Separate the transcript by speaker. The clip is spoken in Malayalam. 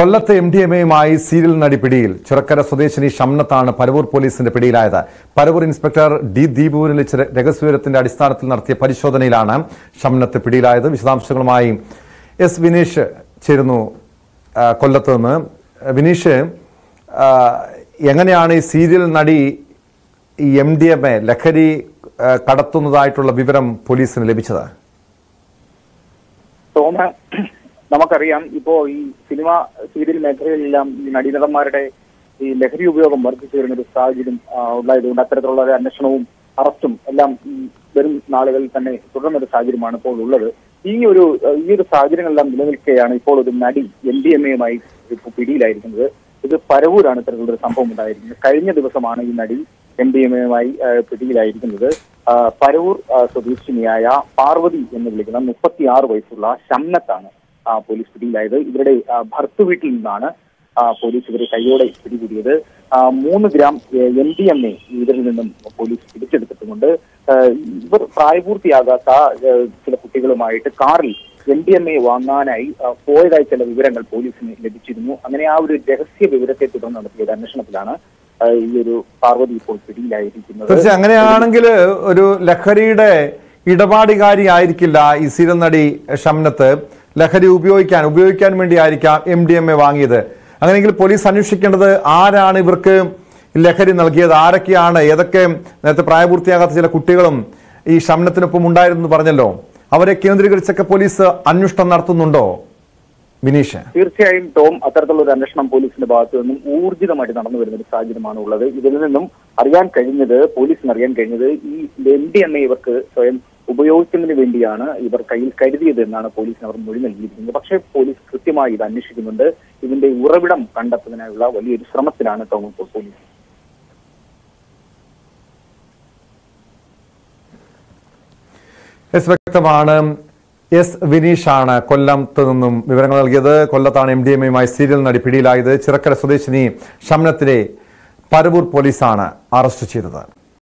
Speaker 1: കൊല്ലത്ത് എം ഡി എം എയുമായി സീരിയൽ നടി പിടിയിൽ ചിറക്കര സ്വദേശിനി ഷംനത്താണ് പരവൂർ പോലീസിന്റെ പിടിയിലായത് പരവൂർ ഇൻസ്പെക്ടർ ഡി ദീപുവിന് ലഭിച്ച രഹസ്യവിവരത്തിന്റെ അടിസ്ഥാനത്തിൽ നടത്തിയ പരിശോധനയിലാണ് ഷംനത്ത് പിടിയിലായത് വിശദാംശങ്ങളുമായി എസ് വിനീഷ് ചേരുന്നു ആ, കൊല്ലത്ത് നിന്ന് വിനീഷ് ആ, എങ്ങനെയാണ് ഈ സീരിയൽ നടി ഈ എം ഡി എം എ ലഹരി ആ, കടത്തുന്നതായിട്ടുള്ള വിവരം പോലീസിന് ലഭിച്ചത്
Speaker 2: സോമ നമുക്കറിയാം ഇപ്പോ ഈ സിനിമ സീരിയൽ മേഖലയിലെല്ലാം ഈ നടീനടന്മാരുടെ ഈ ലഹരി ഉപയോഗം വർദ്ധിച്ചു വരുന്ന ഒരു സാഹചര്യം ആ, ഉണ്ടായതുകൊണ്ട് അത്തരത്തിലുള്ള ഒരു അന്വേഷണവും അറസ്റ്റും എല്ലാം ഈ വരും നാളുകളിൽ തന്നെ തുടരുന്ന ഒരു സാഹചര്യമാണ് ഇപ്പോൾ ഉള്ളത് ഈ ഒരു ആ, ഈ ഒരു സാഹചര്യങ്ങളെല്ലാം നിലനിൽക്കുകയാണ് ഇപ്പോൾ ഒരു നടി എം ഡി എം എയുമായി ഇപ്പോൾ പിടിയിലായിരിക്കുന്നത് ഇത് പരവൂരാണ് ഇത്തരത്തിലുള്ള ഒരു സംഭവം ഉണ്ടായിരിക്കുന്നത് കഴിഞ്ഞ ദിവസമാണ് ഈ നടി എം ഡി എം എയുമായി പിടിയിലായിരിക്കുന്നത് ആ, പരവൂർ ആ, സ്വദേശിനിയായ പാർവതി എന്ന് വിളിക്കുന്ന മുപ്പത്തിയാറ് വയസ്സുള്ള ഷംനത്താണ് ആ, പോലീസ് പിടിയിലായത് ഇവരുടെ ആ, ഭർത്തു വീട്ടിൽ നിന്നാണ് ആ, പോലീസ് ഇവരെ കൈയോടെ പിടികൂടിയത് ആ, മൂന്ന് gram M D M A ഇവരിൽ നിന്നും പോലീസ് പിടിച്ചെടുത്തിട്ടുമുണ്ട് ആ, ഇവർ പ്രായപൂർത്തിയാകാത്ത ആ, ചില കുട്ടികളുമായിട്ട് കാറിൽ എം ഡി എം എ വാങ്ങാനായി ആ, പോയതായി ചില വിവരങ്ങൾ പോലീസിന് ലഭിച്ചിരുന്നു അങ്ങനെ ആ ഒരു രഹസ്യ വിവരത്തെ തുടർന്ന് നടത്തിയ ഒരു അന്വേഷണത്തിലാണ് ആ, ഈ ഒരു പാർവതി ഇപ്പോൾ പിടിയിലായിരിക്കുന്നത്
Speaker 1: തീർച്ചയായും അങ്ങനെയാണെങ്കിൽ ഒരു ലഹരിയുടെ ഇടപാടുകാരി ആയിരിക്കില്ല ഈ സീരിയൽ നടി ഷംനത്ത് ലഹരി ഉപയോഗിക്കാൻ ഉപയോഗിക്കാൻ വേണ്ടി ആയിരിക്കാം എം ഡി എം എ വാങ്ങിയത് അങ്ങനെയെങ്കിൽ പോലീസ് അന്വേഷിക്കേണ്ടത് ആരാണ് ഇവർക്ക് ലഹരി നൽകിയത് ആരൊക്കെയാണ് ഏതൊക്കെ നേരത്തെ പ്രായപൂർത്തിയാകാത്ത ചില കുട്ടികളും ഈ ഷംനത്തിനൊപ്പം ഉണ്ടായിരുന്നു എന്ന് പറഞ്ഞല്ലോ അവരെ കേന്ദ്രീകരിച്ചൊക്കെ പോലീസ് അന്വേഷണം നടത്തുന്നുണ്ടോ വിനീഷ്
Speaker 2: തീർച്ചയായും ടോം അത്തരത്തിലുള്ള ഒരു അന്വേഷണം പോലീസിന്റെ ഭാഗത്തു നിന്നും ഊർജിതമായിട്ട് നടന്നു വരുന്ന ഒരു സാഹചര്യമാണ് ഉള്ളത് ഇതിൽ നിന്നും അറിയാൻ കഴിഞ്ഞത് പോലീസിന് അറിയാൻ കഴിഞ്ഞത് ഈ എം ഡി എം എ ഇവർക്ക് സ്വയം ഉപയോഗിക്കുന്നതിന് വേണ്ടിയാണ് ഇവർ കയ്യിൽ കരുതിയത് എന്നാണ് പോലീസിന് അവർ മൊഴി നൽകിയിരിക്കുന്നത് പക്ഷേ പോലീസ് കൃത്യമായി ഇത് അന്വേഷിക്കുന്നുണ്ട് ഇതിന്റെ ഉറവിടം കണ്ടെത്തുന്നതിനായുള്ള വലിയൊരു ശ്രമത്തിലാണ് ടോം ഇപ്പോൾ പോലീസ്
Speaker 1: എസ് വ്യക്തമാണ് എസ് വിനീഷാണ് കൊല്ലത്ത് നിന്നും വിവരങ്ങൾ നൽകിയത് കൊല്ലത്താണ് എം ഡി എം എയുമായി സീരിയൽ നടി പിടിയിലായത് ചിറക്കര സ്വദേശിനി ഷംനത്തിനെ പരവൂർ പോലീസാണ് അറസ്റ്റ് ചെയ്തത്